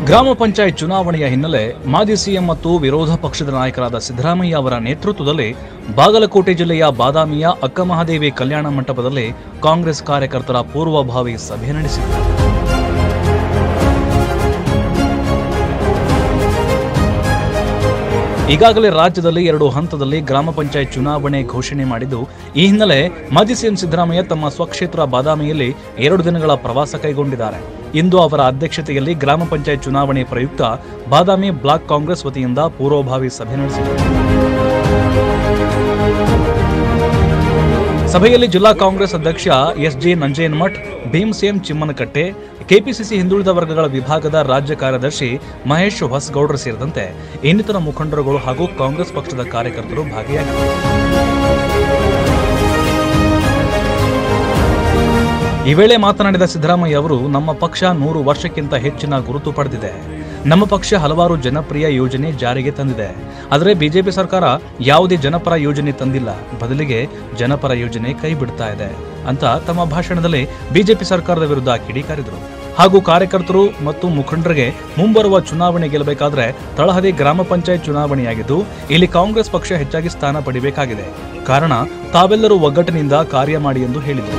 ಗ್ರಾಮ ಪಂಚಾಯತ್ ಚುನಾವಣೆಯ ಹಿನ್ನೆಲೆ ಮಾಜಿ ಸಿಎಂ ಮತ್ತು ವಿರೋಧ ಪಕ್ಷದ ನಾಯಕರಾದ ಸಿದ್ದರಾಮಯ್ಯ ಅವರ ನೇತೃತ್ವದಲ್ಲಿ ಬಾಗಲಕೋಟೆ ಜಿಲ್ಲೆಯ ಬಾದಾಮಿಯ ಅಕ್ಕಮಹಾದೇವಿ ಕಲ್ಯಾಣ ಮಂಟಪದಲ್ಲಿ ಕಾಂಗ್ರೆಸ್ ಕಾರ್ಯಕರ್ತರ ಪೂರ್ವಭಾವಿ ಸಭೆ ನಡೆಸಿದರು ಈಗಾಗಲೇ ರಾಜ್ಯದಲ್ಲಿ ಎರಡು ಹಂತದಲ್ಲಿ ಗ್ರಾಮ ಪಂಚಾಯತ್ ಚುನಾವಣೆ ಘೋಷಣೆ ಮಾಡಿದ್ದು ಈ ಹಿನ್ನೆಲೆ ಮಾಜಿ ಸಿಎಂ ಸಿದ್ದರಾಮಯ್ಯ ತಮ್ಮ ಸ್ವಕ್ಷೇತ್ರ ಬಾದಾಮಿಯಲ್ಲಿ ಎರಡು ದಿನಗಳ ಪ್ರವಾಸ ಕೈಗೊಂಡಿದ್ದಾರೆ ಇಂದು ಅವರ ಅಧ್ಯಕ್ಷತೆಯಲ್ಲಿ ಗ್ರಾಮ ಪಂಚಾಯತ್ ಚುನಾವಣೆ ಪ್ರಯುಕ್ತ ಬಾದಾಮಿ ಬ್ಲಾಕ್ ಕಾಂಗ್ರೆಸ್ ವತಿಯಿಂದ ಪೂರ್ವಭಾವಿ ಸಭೆ ನಡೆಸಿದರು ಸಭೆಯಲ್ಲಿ ಜಿಲ್ಲಾ ಕಾಂಗ್ರೆಸ್ ಅಧ್ಯಕ್ಷ S J Nanjenmath Bhimsen Chimmanakatte KPCC ಹಿಂದುಳಿದ ವರ್ಗಗಳ ವಿಭಾಗದ ರಾಜ್ಯ ಕಾರ್ಯದರ್ಶಿ ಮಹೇಶ್ ಹೊಸಗೌಡರು ಸೇರಿದಂತೆ ಇನ್ನಿತರ ಮುಖಂಡರುಗಳು ಹಾಗೂ ಕಾಂಗ್ರೆಸ್ ಪಕ್ಷದ ಕಾರ್ಯಕರ್ತರು ಭಾಗಿಯಾಗಿದ್ದರು ಈ ವೇಳೆ ಮಾತನಾಡಿದ ಸಿದ್ದರಾಮಯ್ಯ ಅವರು ನಮ್ಮ ಪಕ್ಷ ನೂರು ವರ್ಷಕ್ಕಿಂತ ಹೆಚ್ಚಿನ ಗುರುತು ಪಡೆದಿದೆ ನಮ್ಮ ಪಕ್ಷ ಹಲವಾರು ಜನಪ್ರಿಯ ಯೋಜನೆ ಜಾರಿಗೆ ತಂದಿದೆ ಆದರೆ ಬಿಜೆಪಿ ಸರ್ಕಾರ ಯಾವುದೇ ಜನಪರ ಯೋಜನೆ ತಂದಿಲ್ಲ ಬದಲಿಗೆ ಜನಪರ ಯೋಜನೆ ಕೈ ಬಿಡ್ತಾ ಇದೆ ಅಂತ ತಮ್ಮ ಭಾಷಣದಲ್ಲಿ ಬಿಜೆಪಿ ಸರ್ಕಾರದ ವಿರುದ್ಧ ಕಿಡಿಕಾರಿದರು ಹಾಗೂ ಕಾರ್ಯಕರ್ತರು ಮತ್ತು ಮುಖಂಡರಿಗೆ ಮುಂಬರುವ ಚುನಾವಣೆ ಗೆಲ್ಲಬೇಕಾದ್ರೆ ತಳಹದಿ ಗ್ರಾಮ ಪಂಚಾಯತ್ ಚುನಾವಣೆಯಾಗಿದ್ದು ಇಲ್ಲಿ ಕಾಂಗ್ರೆಸ್ ಪಕ್ಷ ಹೆಚ್ಚಾಗಿ ಸ್ಥಾನ ಪಡಿಬೇಕಾಗಿದೆ ಕಾರಣ ತಾವೆಲ್ಲರೂ ಒಗ್ಗಟ್ಟಿನಿಂದ ಕಾರ್ಯ ಮಾಡಿ ಎಂದು ಹೇಳಿದರು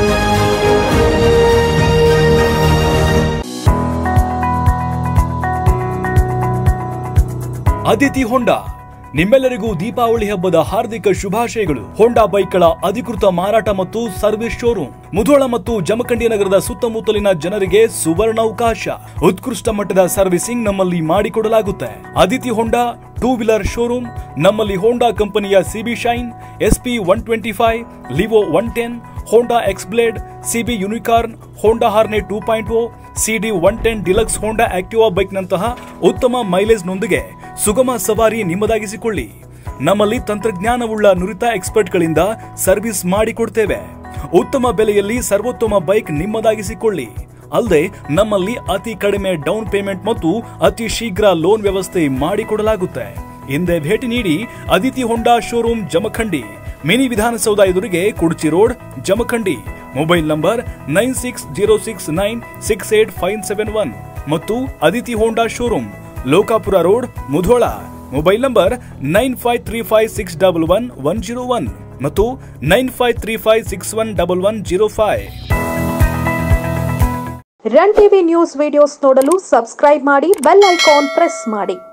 ಅದಿತಿ ಹೊಂಡಾ ನಿಮ್ಮೆಲ್ಲರಿಗೂ ದೀಪಾವಳಿ ಹಬ್ಬದ ಹಾರ್ದಿಕ ಶುಭಾಶಯಗಳು ಹೋಂಡಾ ಬೈಕ್ಗಳ ಅಧಿಕೃತ ಮಾರಾಟ ಮತ್ತು ಸರ್ವಿಸ್ ಶೋರೂಮ್ ಮುಧೋಳ ಮತ್ತು ಜಮಖಂಡಿ ನಗರದ ಸುತ್ತಮುತ್ತಲಿನ ಜನರಿಗೆ ಸುವರ್ಣಾವಕಾಶ ಉತ್ಕೃಷ್ಟ ಮಟ್ಟದ ಸರ್ವಿಸಿಂಗ್ ನಮ್ಮಲ್ಲಿ ಮಾಡಿಕೊಡಲಾಗುತ್ತೆ Aditi Honda two wheeler showroom ನಮ್ಮಲ್ಲಿ ಹೋಂಡಾ ಕಂಪನಿಯ CB Shine SP one twenty five Livo one ten Honda X Blade CB Unicorn Honda Hornet two point O CD one ten Deluxe Honda Activa bike ನಂತಹ ಉತ್ತಮ mileage ನೊಂದಿಗೆ ಸುಗಮ ಸವಾರಿ ನಿಮ್ಮದಾಗಿಸಿಕೊಳ್ಳಿ ನಮ್ಮಲ್ಲಿ ತಂತ್ರಜ್ಞಾನವುಳ್ಳ ನುರಿತ ಎಕ್ಸ್ಪರ್ಟ್ಗಳಿಂದ service ಮಾಡಿಕೊಡ್ತೇವೆ ಉತ್ತಮ ಬೆಲೆಯಲ್ಲಿ ಸರ್ವೋತ್ತಮ ಬೈಕ್ ನಿಮ್ಮದಾಗಿಸಿಕೊಳ್ಳಿ ಅಲ್ಲದೆ ನಮ್ಮಲ್ಲಿ ಅತಿ ಕಡಿಮೆ ಡೌನ್ ಪೇಮೆಂಟ್ ಮತ್ತು ಅತಿ ಶೀಘ್ರ ಲೋನ್ ವ್ಯವಸ್ಥೆ ಮಾಡಿಕೊಡಲಾಗುತ್ತೆ ಹಿಂದೆ ಭೇಟಿ ನೀಡಿ Aditi Honda showroom Jamakhandi mini Vidhana Soudha ಎದುರಿಗೆ Kudchi road Jamakhandi mobile number nine six zero six nine six eight five seven one ಮತ್ತು Aditi Honda showroom Lokapur road Mudhol mobile number nine five three five six double one one zero one ಮತ್ತು nine five three five six one double one zero five Run TV news videos ನೋಡಲು subscribe ಮಾಡಿ bell icon press ಮಾಡಿ